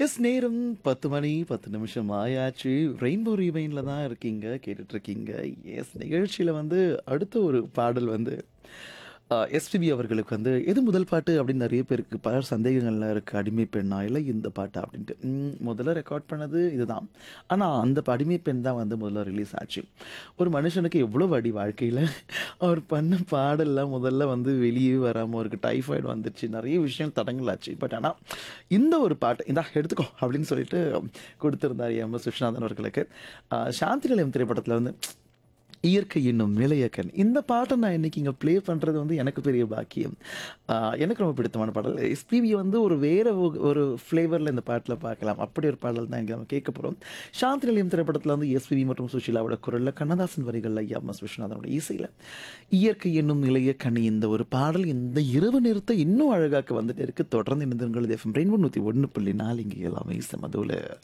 S நேரம் 10 மணி 10 நிமிஷம் ஆயாச்சு. ரெயின்போ ரிவைன்ல தான் இருக்கீங்க, கேட்டுட்ருக்கீங்க. எஸ் நிகழ்ச்சியில வந்து அடுத்த ஒரு பாடல் வந்து அ எஸ்பிபி அவர்களுக்கு வந்து எது முதல் பாட்டு அப்படின்னு நெறைய பேருக்கு பல சந்தேகங்கள்லாம் இருக்கு. அடிமை பெண்ணா? இல்ல இந்த பாட்டா? அப்படின்ட்டு. ம் முதல்ல ரெக்கார்ட் பண்ணது இதுதான். ஆனா அந்த அடிமை பெண் தான் வந்து முதல்ல ரிலீஸ் ஆச்சு. ஒரு மனுஷனுக்கு எவ்வளோ அடி வாழ்க்கையில அவர் பண்ண பாடல்லாம் முதல்ல வந்து வெளியவே வராம அவருக்கு டைஃபாய்டு வந்துருச்சு. நெறைய விஷயம் தடங்கலாச்சு. பட் ஆனா இந்த ஒரு பாட்டு இந்தா எடுத்துக்கோ அப்படின்னு சொல்லிட்டு குடுத்திருந்தார் எம்.எஸ். விஸ்வநாதன் அவர்களுக்கு. அ சாந்தி நிலையம் திரைப்படத்தில வந்து இயற்கை என்னும் நிலையக்கண். இந்த பாட்ட நான் இன்னைக்கு இங்க ப்ளே பண்றது வந்து எனக்கு பெரிய பாக்கியம். அ எனக்கு ரொம்ப பிடித்தமான பாடல். எஸ்பிபி வந்து ஒரு வேற ஒ ஒரு ஃப்ளேவர்ல இந்த பாட்டுல பார்க்கலாம். அப்படி ஒரு பாடல் தான் இங்க நம்ம கேட்க போறோம். சாந்தி நிலையம் திரைப்படத்தில வந்து எஸ்பிபி மற்றும் சுஷீலாவோட குரல்ல, கண்ணதாசன் வரிகள்ல எம்.எஸ். விஸ்வநாதனோட இசையில இயற்கை என்னும் நிலையக்கனி இந்த ஒரு பாடல் இந்த இரவு நேரத்த இன்னும் அழகாக்க வந்துட்டே இருக்கு. தொடர்ந்து இணைந்திருங்கள். இது எஃப்எம் ரெயின்போ 101.4 இங்க எல்லாமே செமதூளு.